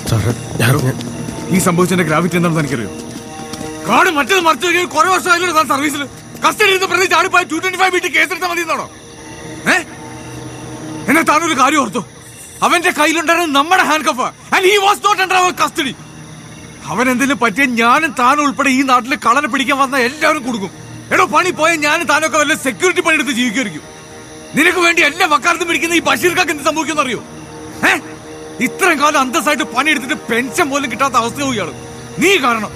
സാറേ ഞാൻ ഞാൻ- ഈ സംഭവിച്ചതിന്റെ ഗ്രാവിറ്റി എന്താണെന്ന് എനിക്കറിയോ കാട് മറ്റേത് മറിച്ചു കഴിഞ്ഞാൽ കുറെ വർഷമായാലും താൻ സർവീസിൽ കസ്റ്റഡി ഇരുന്ന് പ്രതി ചാടിപ്പോയ ടു ട്വന്റി ഫൈവ് വീട്ടിൽ കേസെടുത്താൽ മതി എന്നാണോ ഏ എന്നെ താനൊരു കാര്യം ഓർത്തു അവന്റെ കയ്യിലുണ്ടായിരുന്ന നമ്മുടെ handcuff and he was not under our custody അവൻ എന്തെങ്കിലും പറ്റിയ ഞാനും താനും ഉൾപ്പെടെ ഈ നാട്ടിൽ കളനെ പിടിക്കാൻ വന്ന എല്ലാവരും കൊടുക്കും എടോ പണി പോയ ഞാനും താനൊക്കെ വല്ല സെക്യൂരിറ്റി പണിയെടുത്ത് ജീവിക്കുമായിരിക്കും നിനക്ക് വേണ്ടി എല്ലാ വക്കാലത്തും പിടിക്കുന്ന ഈ ബഷീർക്കാക്ക് എന്ത് സംഭവിക്കുന്ന അറിയോ ഏ ഇത്രയും കാലം അന്തസ്സായിട്ട് പണിയെടുത്തിട്ട് പെൻഷൻ പോലും കിട്ടാത്ത അവസ്ഥ ഇയാള് നീ കാരണം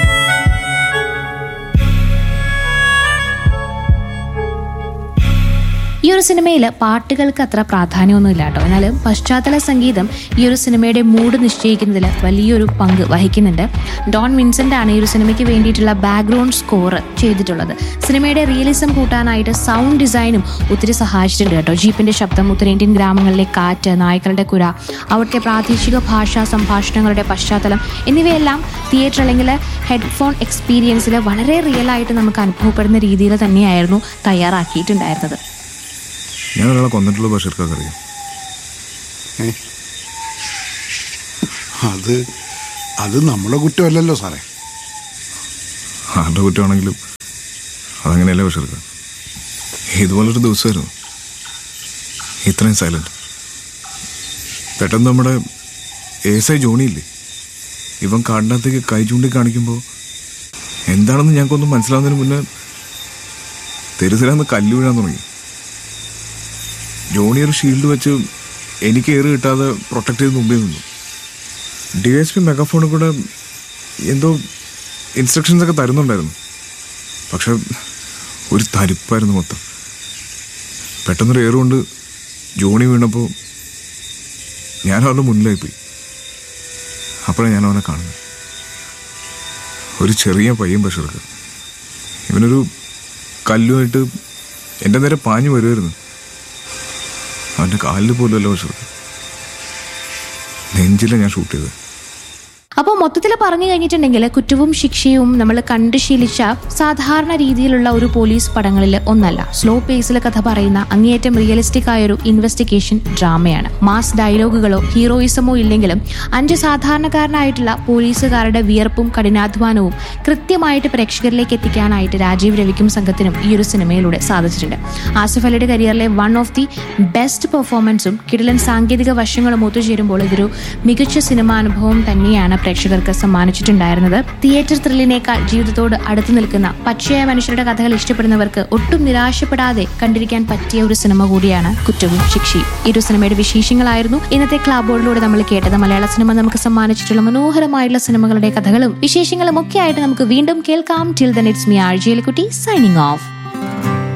ഈ ഒരു സിനിമയിൽ പാട്ടുകൾക്ക് അത്ര പ്രാധാന്യമൊന്നുമില്ല കേട്ടോ എന്നാലും പശ്ചാത്തല സംഗീതം ഈ ഒരു സിനിമയുടെ മൂഡ് നിശ്ചയിക്കുന്നതിൽ വലിയൊരു പങ്ക് വഹിക്കുന്നുണ്ട് ഡോൺ വിൻസെന്റ് ആണ് ഈ ഒരു സിനിമയ്ക്ക് വേണ്ടിയിട്ടുള്ള ബാക്ക്ഗ്രൗണ്ട് സ്കോർ ചെയ്തിട്ടുള്ളത് സിനിമയുടെ റിയലിസം കൂട്ടാനായിട്ട് സൗണ്ട് ഡിസൈനും ഒത്തിരി സഹായിച്ചിട്ടുണ്ട് കേട്ടോ ജീപ്പിന്റെ ശബ്ദം ഉത്തരേന്ത്യൻ ഗ്രാമങ്ങളിലെ കാറ്റ് നായ്ക്കളുടെ കുര അവിടുത്തെ പ്രാദേശിക ഭാഷാ സംഭാഷണങ്ങളുടെ പശ്ചാത്തലം എന്നിവയെല്ലാം തിയേറ്റർ അല്ലെങ്കിൽ ഹെഡ്ഫോൺ എക്സ്പീരിയൻസിൽ വളരെ റിയൽ ആയിട്ട് നമുക്ക് അനുഭവപ്പെടുന്ന രീതിയിൽ തന്നെയായിരുന്നു തയ്യാറാക്കിയിട്ടുണ്ടായിരുന്നത് ഞാൻ ഒരാളെ കൊന്നിട്ടുള്ള ബഷീർക്കാക്ക് അറിയാം അത് അത് നമ്മുടെ കുറ്റമല്ലല്ലോ സാറേ ആരുടെ കുറ്റമാണെങ്കിലും അതങ്ങനെയല്ലേ ബഷീർക്ക ഇതുപോലൊരു ദിവസമായിരുന്നു ഇത്രയും സൈലന്റ് പെട്ടെന്ന് നമ്മുടെ എസ് ഐ ജോണിയില്ലേ ഇവൻ കാടിനകത്തേക്ക് കൈ ചൂണ്ടി കാണിക്കുമ്പോൾ എന്താണെന്ന് ഞങ്ങൾക്കൊന്നും മനസ്സിലാവുന്നതിന് മുന്നേ തെരുസിലാന്ന് കല്ല് വീഴാൻ തുടങ്ങി ജോണി ഒരു ഷീൽഡ് വെച്ച് എനിക്ക് ഏറ് കിട്ടാതെ പ്രൊട്ടക്ട് ചെയ്ത് മുമ്പിൽ നിന്നു ഡി എസ് പി മെഗാഫോണിൽ കൂടെ എന്തോ ഇൻസ്ട്രക്ഷൻസ് ഒക്കെ തരുന്നുണ്ടായിരുന്നു പക്ഷെ ഒരു തരിപ്പായിരുന്നു മൊത്തം പെട്ടെന്നൊരു ഏറുകൊണ്ട് ജോണി വീണപ്പോൾ ഞാൻ അവരുടെ മുന്നിലായിപ്പോയി അപ്പോഴാണ് ഞാൻ അവനെ കാണുന്നത് ഒരു ചെറിയ പയ്യൻ ബഷീർക്ക് ഇവനൊരു കല്ലുമായിട്ട് എൻ്റെ നേരെ പാഞ്ഞു വരുമായിരുന്നു അവൻ്റെ കാലിൽ പോലുമല്ല ബഷീർക്ക് നെഞ്ചിലാണ് ഞാൻ ഷൂട്ട് ചെയ്തത് അപ്പോൾ മൊത്തത്തിൽ പറഞ്ഞു കഴിഞ്ഞിട്ടുണ്ടെങ്കിൽ കുറ്റവും ശിക്ഷയും നമ്മൾ കണ്ടു ശീലിച്ച സാധാരണ രീതിയിലുള്ള ഒരു പോലീസ് പടങ്ങളിൽ ഒന്നല്ല സ്ലോ പേസിൽ കഥ പറയുന്ന അങ്ങേയറ്റം റിയലിസ്റ്റിക് ആയ ഒരു ഇൻവെസ്റ്റിഗേഷൻ ഡ്രാമയാണ് മാസ് ഡയലോഗുകളോ ഹീറോയിസമോ ഇല്ലെങ്കിലും അഞ്ച് സാധാരണക്കാരനായിട്ടുള്ള പോലീസുകാരുടെ വിയർപ്പും കഠിനാധ്വാനവും കൃത്യമായിട്ട് പ്രേക്ഷകരിലേക്ക് എത്തിക്കാനായിട്ട് രാജീവ് രവിക്കും സംഘത്തിനും ഈ ഒരു സിനിമയിലൂടെ സാധിച്ചിട്ടുണ്ട് ആസിഫ് അലിയുടെ കരിയറിലെ വൺ ഓഫ് ദി ബെസ്റ്റ് പെർഫോമൻസും കിടിലൻ സാങ്കേതിക വശങ്ങളും ഒത്തുചേരുമ്പോൾ ഇതൊരു മികച്ച സിനിമാ അനുഭവം തന്നെയാണ് പ്രേക്ഷകർക്ക് സമ്മാനിച്ചിട്ടുണ്ടായിരുന്നത് തിയേറ്റർ ത്രില്ലിനേക്കാൾ ജീവിതത്തോട് അടുത്തു നിൽക്കുന്ന പച്ചയായ മനുഷ്യരുടെ കഥകൾ ഇഷ്ടപ്പെടുന്നവർക്ക് ഒട്ടും നിരാശപ്പെടാതെ കണ്ടിരിക്കാൻ പറ്റിയ ഒരു സിനിമ കൂടിയാണ് കുറ്റവും ശിക്ഷയും ഈ ഒരു സിനിമയുടെ വിശേഷങ്ങളായിരുന്നു ഇന്നത്തെ ക്ലാബോർഡിലൂടെ നമ്മൾ കേട്ടത് മലയാള സിനിമ നമുക്ക് സമ്മാനിച്ചിട്ടുള്ള മനോഹരമായിട്ടുള്ള സിനിമകളുടെ കഥകളും വിശേഷങ്ങളും ഒക്കെ ആയിട്ട് നമുക്ക് വീണ്ടും കേൾക്കാം till then it's me R Jailkutty signing of